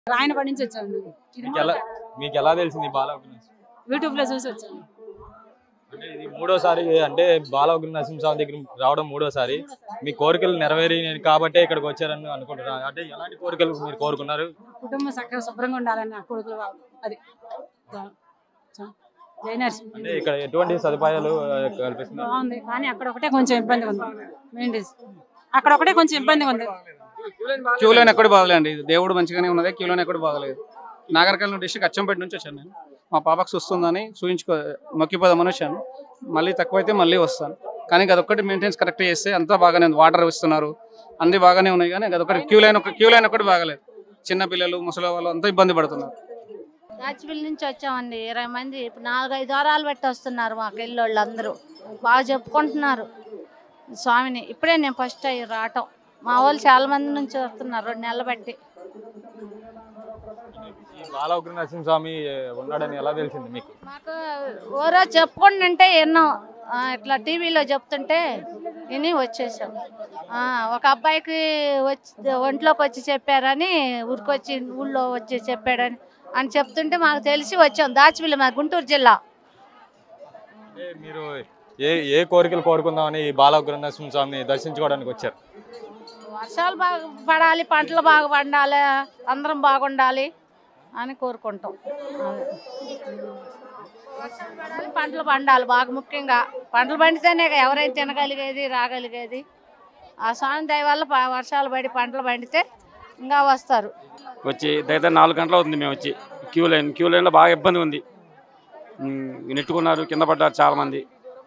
రాయనపడి నుంచి వచ్చాను మీకు ఎలా మీకు ఎలా తెలిసింది ఈ బాలవగ్ర నరసింహ యూట్యూబ్ లో చూసి వచ్చాను అంటే ఇది మూడోసారి అంటే బాలవగ్ర నరసింహస్వామి దగ్గర రావడం మూడోసారి మీ కోరికలు నెరవేరి కాబట్టే ఇక్కడికి వచ్చారని అనుకుంటున్నాను అంటే ఎలాంటి కోరికలు మీరు కోరుకున్నారు కుటుంబం చక్కగా శుభ్రంగా ఉండాలని నా కొడుకులు వా- అది చ- చ- జై నరసింహ అంటే ఇక్కడ ఎటువంటి సదుపాయాలు ఆ, కల్పిస్తున్నారు బాగుంది కానీ అక్కడ ఒకటే కొంచెం ఇబ్బంది ఉంది మెయిన్ డిస్ అక్కడ ఒకటే కొంచెం ఇబ్బందిగా ఉంది క్యూ లైన్ ఎక్కడ బాగలేండి ఇది దేవుడు మంచిగానే ఉన్నది క్యూ లైన్ ఎక్కడ బాగలేదు నాగరికల్ డిస్ట్రిక్ట్ అచ్చంపేట నుంచి వచ్చాను నేను మా పాపకు చూస్తుందని చూయించుకో మొక్కిపోదామని వచ్చాను మళ్ళీ తక్కువైతే మళ్ళీ వస్తాను కానీ అదొక్కటి మెయింటెన్స్ కరెక్ట్ చేస్తే అంతా బాగానే ఉంది వాటర్ ఇస్తున్నారు అన్ని బాగానే ఉన్నాయి కానీ అదొకటి క్యూ లైన్ ఒక క్యూ లైన్ ఒకటి బాగలేదు చిన్న పిల్లలు ముసలి వాళ్ళు అంతా ఇబ్బంది పడుతున్నారు దాచిపల్లి నుంచి వచ్చామండి ఇరవై మంది ఇప్పుడు నాలుగైదు వారాలు పెట్టి వస్తున్నారు మాకు వెళ్ళోళ్ళు అందరూ బాగా చెప్పుకుంటున్నారు స్వామిని ఇప్పుడే నేను ఫస్ట్ అయ్యి రావటం మా వాళ్ళు చాలా మంది నుంచి వస్తున్నారు రెండు నెలలు బట్టి ఈ బాలవగ్ర నరసింహస్వామి ఉన్నాడని ఎలా తెలిసింది మీకు మాకు ఓరో చెప్పుకుంటుంటే ఎన్నో ఆ, ఇట్లా టీవీలో చెప్తుంటే విని వచ్చేసాం ఆ, ఒక అబ్బాయికి వచ్చి ఒంట్లోకి వచ్చి చెప్పారని ఊరికొచ్చి ఊళ్ళో వచ్చి చెప్పాడని అని చెప్తుంటే మాకు తెలిసి వచ్చాం దాచిపల్లి మా గుంటూరు జిల్లా అంటే మీరు ఏ ఏ కోరికలు కోరుకుందామని ఈ బాలవగ్ర నరసింహస్వామిని దర్శించుకోవడానికి వచ్చారు వర్షాలు బాగా పడాలి పంటలు బాగా పండాలి అందరం బాగుండాలి అని కోరుకుంటాం అదే. వర్షాలు పడాలి పంటలు పండాలి బాగా ముఖ్యంగా పంటలు పండితేనే కదా ఎవరైనా తినగలిగేది రాగలిగేది ఆ స్వామి దయ వల్ల ప- వర్షాలు పడి పంటలు పండితే ఇంకా వస్తారు వచ్చి దగ్గర నాలుగు గంటలు అవుతుంది మేము వచ్చి క్యూ లైన్ క్యూ లైన్లో బాగా ఇబ్బంది ఉంది ఉమ్, నెట్టుకున్నారు కింద పడ్డారు చాలామంది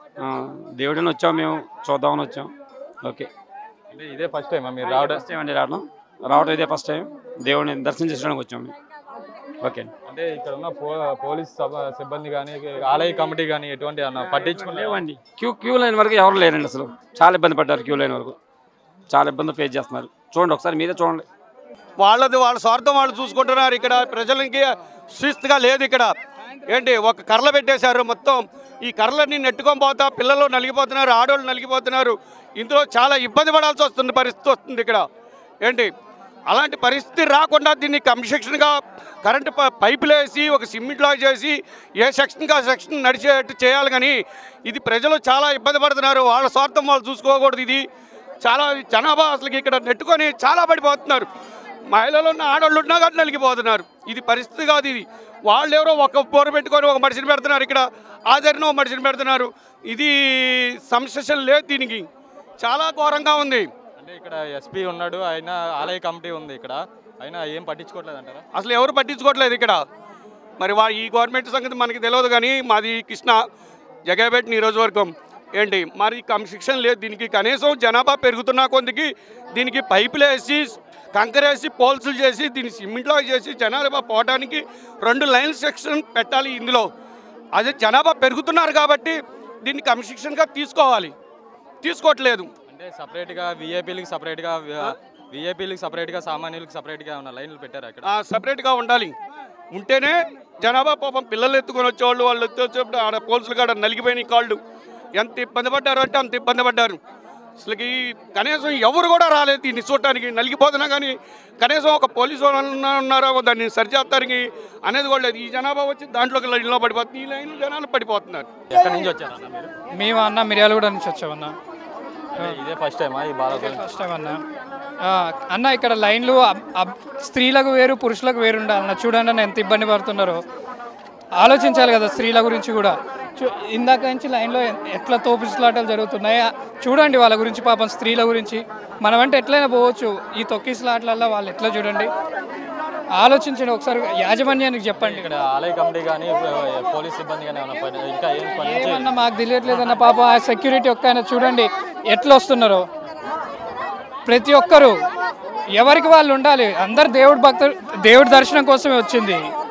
దేవుడిని వచ్చాం మేము చూద్దామని వచ్చాం ఓకే అంటే ఇదే ఫస్ట్ టైం మీరు రావడం ఫస్ట్ టైం అండి రావడం రావడం ఇదే ఫస్ట్ టైం దేవుడిని దర్శనం చేసుకోవడానికి వచ్చాం మేము ఓకే అంటే ఇక్కడ ఉన్న పో పోలీస్ సభ- సిబ్బంది కానీ ఆలయ కమిటీ కానీ ఎటువంటి అన్న పట్టించుకునే లేవండి క్యూ క్యూ లైన్ వరకు ఎవరు లేరండి అసలు చాలా ఇబ్బంది పడ్డారు క్యూ లైన్ వరకు చాలా ఇబ్బంది ఫేస్ చేస్తున్నారు చూడండి ఒకసారి మీరే చూడండి వాళ్ళది వాళ్ళ స్వార్థం వాళ్ళు చూసుకుంటున్నారు ఇక్కడ ప్రజలకి శిస్తుగా లేదు ఇక్కడ ఏంటి ఒక కర్రలు పెట్టేశారు మొత్తం ఈ కర్రలన్నీ నెట్టుకొని పోతా పిల్లలు నలిగిపోతున్నారు ఆడవాళ్ళు నలిగిపోతున్నారు ఇందులో చాలా ఇబ్బంది పడాల్సి వస్తుంది పరిస్థితి వస్తుంది ఇక్కడ ఏంటి అలాంటి పరిస్థితి రాకుండా దీన్ని కన్స్ట్రక్షన్గా కరెంటు ప- పైపులు వేసి ఒక సిమెంట్ లాగ్ చేసి ఏ సెక్షన్కి ఆ సెక్షన్ నడిచేటట్టు చేయాలి కానీ ఇది ప్రజలు చాలా ఇబ్బంది పడుతున్నారు వాళ్ళ స్వార్థం వాళ్ళు చూసుకోకూడదు ఇది చాలా జనాభా అసలు ఇక్కడ నెట్టుకొని చాలా పడిపోతున్నారు మహిళలు ఉన్న ఆడవాళ్ళు ఉన్నా కానీ నలిగిపోతున్నారు ఇది పరిస్థితి కాదు ఇది వాళ్ళు ఎవరో ఒక పోరు పెట్టుకొని ఒక మనిషిని పెడుతున్నారు ఇక్కడ ఆదరణ ఒక మనిషిని పెడుతున్నారు ఇది సంశయం లేదు దీనికి చాలా ఘోరంగా ఉంది అంటే ఇక్కడ ఎస్పీ ఉన్నాడు ఆయన ఆలయ కమిటీ ఉంది ఇక్కడ అయినా ఏం పట్టించుకోవట్లేదు అంటారా అసలు ఎవరు పట్టించుకోవట్లేదు ఇక్కడ మరి వా ఈ గవర్నమెంట్ సంగతి మనకి తెలియదు కానీ మాది కృష్ణ జగేపేట నియోజకవర్గం ఏంటి మరి కన్స్ట్రక్షన్ లేదు దీనికి కనీసం జనాభా పెరుగుతున్న కొద్దికి దీనికి పైపులు వేసి కంకర వేసి పోల్సులు చేసి దీన్ని సిమెంట్లో చేసి జనాభా పోవడానికి రెండు లైన్ సెక్షన్ పెట్టాలి ఇందులో అదే జనాభా పెరుగుతున్నారు కాబట్టి దీన్ని కన్స్ట్రక్షన్గా తీసుకోవాలి తీసుకోవట్లేదు అంటే సపరేట్గా విఐపీలకి సపరేట్గా విఐపీలకి సపరేట్గా సామాన్యులకి సపరేట్గా ఉన్న లైన్లు పెట్టారు అక్కడ సపరేట్గా ఉండాలి ఉంటేనే జనాభా పాపం పిల్లలు ఎత్తుకొని వచ్చేవాళ్ళు వాళ్ళు ఎత్తి వచ్చేప్పుడు ఆడ పోల్సులు కాడ నలిగిపోయిన కాళ్ళు ఎంత ఇబ్బంది పడ్డారు అంటే అంత ఇబ్బంది పడ్డారు అసలుకి కనీసం ఎవరు కూడా రాలేదు దీన్ని చూడటానికి నలిగిపోతున్నా కానీ కనీసం ఒక పోలీసు వాళ్ళు ఉన్నారో దాన్ని సరిచేస్తానికి అనేది కూడా లేదు ఈ జనాభా వచ్చి దాంట్లోకి లైన్లో పడిపోతుంది ఈ లైన్ జనాలు పడిపోతున్నారు ఎక్కడి నుంచి వచ్చారు అన్న మీరు మేము అన్న మిర్యాలగూడ నుంచి వచ్చామన్న అంటే ఇదే ఫస్ట్ టైమా ఈ బాలవగ్ర ఫస్ట్ టైం అన్న ఆ, అన్న ఇక్కడ లైన్లు అబ్- అబ్- స్త్రీలకు వేరు పురుషులకు వేరు ఉండాలన్న చూడండి అన్న ఎంత ఇబ్బంది పడుతున్నారో ఆలోచించాలి కదా స్త్రీల గురించి కూడా చూ ఇందాక నుంచి లైన్లో ఎ- ఎట్లా తోపిసలాటలు జరుగుతున్నాయి ఆ, చూడండి వాళ్ళ గురించి పాపం స్త్రీల గురించి మనం అంటే ఎట్లయినా పోవచ్చు ఈ తొక్కిసలాట్లలో వాళ్ళు ఎట్లా చూడండి ఆలోచించండి ఒకసారి యాజమాన్యానికి చెప్పండి ఇక్కడ ఆలయ కమిటీ కానీ పోలీస్ సిబ్బంది కానీ ఏమైనా పని- ఇంకా ఏం స్పందించి ఏమన్నా మాకు తెలియట్లేదన్న పాప ఆ సెక్యూరిటీ ఒక్క ఆయన చూడండి ఎట్లా వస్తున్నారో ప్రతి ఒక్కరు ఎవరికి వాళ్ళు ఉండాలి అందరు దేవుడి భక్తు దేవుడి దర్శనం కోసమే వచ్చింది